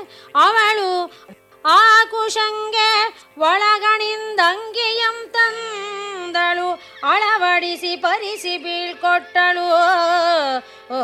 ಅವಳು ಆ ಕುಶಂಗೆ ಒಳಗಣಿಂದಂಗಿಯಂ ತಂದಳು ಅಳವಡಿಸಿ ಪರಿಸಿ ಬೀಳ್ಕೊಟ್ಟಳು ಓ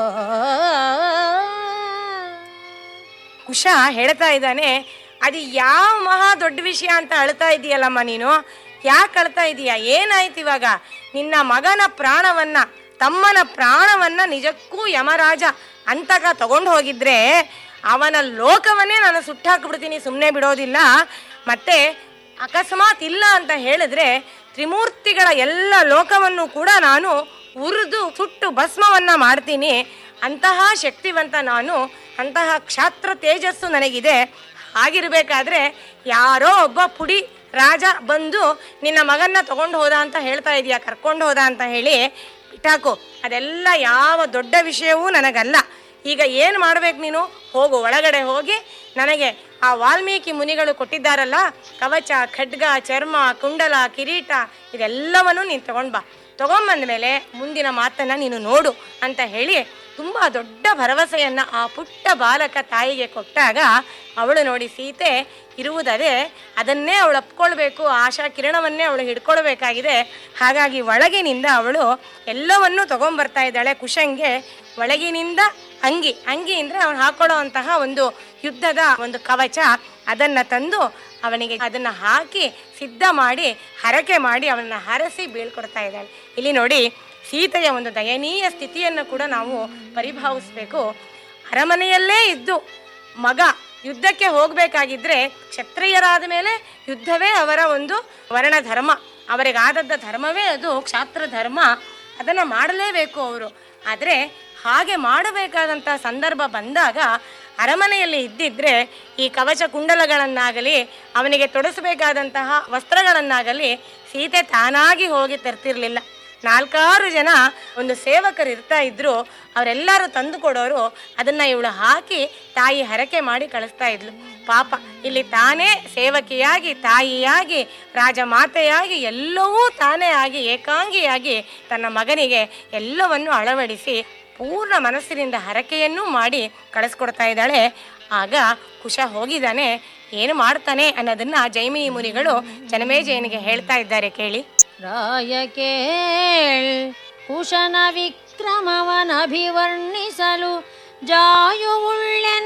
ಕುಶ ಹೇಳ್ತಾ ಇದ್ದಾನೆ ಅದು ಯಾವ ಮಹಾ ದೊಡ್ಡ ವಿಷಯ ಅಂತ ಅಳ್ತಾ ಇದೀಯಲ್ಲಮ್ಮ ನೀನು ಯಾಕೆ ಅಳ್ತಾ ಇದೀಯ ಏನಾಯ್ತು ಇವಾಗ ನಿನ್ನ ಮಗನ ಪ್ರಾಣವನ್ನ ತಮ್ಮನ ಪ್ರಾಣವನ್ನ ನಿಜಕ್ಕೂ ಯಮರಾಜ ಅಂತಕ ತಗೊಂಡು ಹೋಗಿದ್ರೆ ಅವನ ಲೋಕವನ್ನೇ ನಾನು ಸುಟ್ಟಾಕ್ಬಿಡ್ತೀನಿ ಸುಮ್ಮನೆ ಬಿಡೋದಿಲ್ಲ ಮತ್ತೆ ಅಕಸ್ಮಾತ್ ಇಲ್ಲ ಅಂತ ಹೇಳಿದ್ರೆ ತ್ರಿಮೂರ್ತಿಗಳ ಎಲ್ಲ ಲೋಕವನ್ನು ಕೂಡ ನಾನು ಉರಿದು ಸುಟ್ಟು ಭಸ್ಮವನ್ನ ಮಾಡ್ತೀನಿ ಅಂತಹ ಶಕ್ತಿವಂತ ನಾನು ಅಂತಹ ಕ್ಷಾತ್ರ ತೇಜಸ್ಸು ನನಗಿದೆ ಹಾಗಿರ್ಬೇಕಾದ್ರೆ ಯಾರೋ ಒಬ್ಬ ಪುಡಿ ರಾಜ ಬಂದು ನಿನ್ನ ಮಗನ್ನ ತಗೊಂಡು ಹೋದ ಅಂತ ಹೇಳ್ತಾ ಇದೀಯ ಕರ್ಕೊಂಡು ಹೋದ ಅಂತ ಹೇಳಿ ಬಿಟ್ಟಾಕು ಅದೆಲ್ಲ ಯಾವ ದೊಡ್ಡ ವಿಷಯವೂ ನನಗಲ್ಲ ಈಗ ಏನು ಮಾಡ್ಬೇಕು ನೀನು ಹೋಗು ಒಳಗಡೆ ಹೋಗಿ ನನಗೆ ಆ ವಾಲ್ಮೀಕಿ ಮುನಿಗಳು ಕೊಟ್ಟಿದ್ದಾರಲ್ಲ ಕವಚ ಖಡ್ಗ ಚರ್ಮ ಕುಂಡಲ ಕಿರೀಟ ಇದೆಲ್ಲವನ್ನು ನೀನು ತಗೊಂಡ್ ಬಾ ತಗೊಂಬಂದ ಮೇಲೆ ಮುಂದಿನ ಮಾತನ್ನ ನೀನು ನೋಡು ಅಂತ ಹೇಳಿ ತುಂಬ ದೊಡ್ಡ ಭರವಸೆಯನ್ನ ಆ ಪುಟ್ಟ ಬಾಲಕ ತಾಯಿಗೆ ಕೊಟ್ಟಾಗ ಅವಳು ನೋಡಿ ಸೀತೆ ಇರುವುದದೇ ಅದನ್ನೇ ಅವಳು ಅಪ್ಕೊಳ್ಬೇಕು ಆಶಾ ಕಿರಣವನ್ನೇ ಅವಳು ಹಿಡ್ಕೊಳ್ಬೇಕಾಗಿದೆ ಹಾಗಾಗಿ ಒಳಗಿನಿಂದ ಅವಳು ಎಲ್ಲವನ್ನೂ ತಗೊಂಬರ್ತಾ ಇದ್ದಾಳೆ ಕುಶಂಗೆ ಒಳಗಿನಿಂದ ಅಂಗಿ ಅಂಗಿ ಅಂದರೆ ಅವನು ಹಾಕೊಳ್ಳೋ ಅಂತಹ ಒಂದು ಯುದ್ಧದ ಒಂದು ಕವಚ ಅದನ್ನ ತಂದು ಅವನಿಗೆ ಅದನ್ನ ಹಾಕಿ ಸಿದ್ಧ ಮಾಡಿ ಹರಕೆ ಮಾಡಿ ಅವನನ್ನ ಹರಸಿ ಬೀಳ್ಕೊಡ್ತಾ ಇದ್ದಾಳೆ ಇಲ್ಲಿ ನೋಡಿ ಸೀತೆಯ ಒಂದು ದಯನೀಯ ಸ್ಥಿತಿಯನ್ನು ಕೂಡ ನಾವು ಪರಿಭಾವಿಸ್ಬೇಕು ಅರಮನೆಯಲ್ಲೇ ಇದ್ದು ಮಗ ಯುದ್ಧಕ್ಕೆ ಹೋಗಬೇಕಾಗಿದ್ರೆ ಕ್ಷತ್ರಿಯರಾದ ಮೇಲೆ ಯುದ್ಧವೇ ಅವರ ಒಂದು ವರ್ಣ ಧರ್ಮ ಅವರಿಗಾದದ್ದ ಧರ್ಮವೇ ಅದು ಕ್ಷಾತ್ರ ಧರ್ಮ ಅದನ್ನು ಮಾಡಲೇಬೇಕು ಅವರು ಆದರೆ ಹಾಗೆ ಮಾಡಬೇಕಾದಂಥ ಸಂದರ್ಭ ಬಂದಾಗ ಅರಮನೆಯಲ್ಲಿ ಇದ್ದಿದ್ರೆ ಈ ಕವಚ ಕುಂಡಲಗಳನ್ನಾಗಲಿ ಅವನಿಗೆ ತೊಡಸಬೇಕಾದಂತಹ ವಸ್ತ್ರಗಳನ್ನಾಗಲಿ ಸೀತೆ ತಾನಾಗಿ ಹೋಗಿ ತರ್ತಿರ್ಲಿಲ್ಲ ನಾಲ್ಕಾರು ಜನ ಒಂದು ಸೇವಕರು ಇರ್ತಾ ಇದ್ರು ಅವರೆಲ್ಲರೂ ತಂದು ಕೊಡೋರು ಅದನ್ನ ಇವಳು ಹಾಕಿ ತಾಯಿ ಹರಕೆ ಮಾಡಿ ಕಳಿಸ್ತಾ ಇದ್ಲು ಪಾಪ ಇಲ್ಲಿ ತಾನೇ ಸೇವಕಿಯಾಗಿ ತಾಯಿಯಾಗಿ ರಾಜಮಾತೆಯಾಗಿ ಎಲ್ಲವೂ ತಾನೇ ಆಗಿ ಏಕಾಂಗಿಯಾಗಿ ತನ್ನ ಮಗನಿಗೆ ಎಲ್ಲವನ್ನು ಅಳವಡಿಸಿ ಪೂರ್ಣ ಮನಸ್ಸಿನಿಂದ ಹರಕೆಯನ್ನೂ ಮಾಡಿ ಕಳಿಸ್ಕೊಡ್ತಾ ಇದ್ದಾಳೆ ಆಗ ಕುಶ ಹೋಗಿದ್ದಾನೆ ಏನು ಮಾಡ್ತಾನೆ ಅನ್ನೋದನ್ನ ಜೈಮಿನಿ ಮುನಿಗಳು ಜನಮೇಜಯನಿಗೆ ಹೇಳ್ತಾ ಇದ್ದಾರೆ ಕೇಳಿ ರಾಯ ಕೇಳ್ ಕುಶನ ವಿಕ್ರಮವನಭಿವರ್ಣಿಸಲು ಜಾಯುವುಳ್ಳೆನ್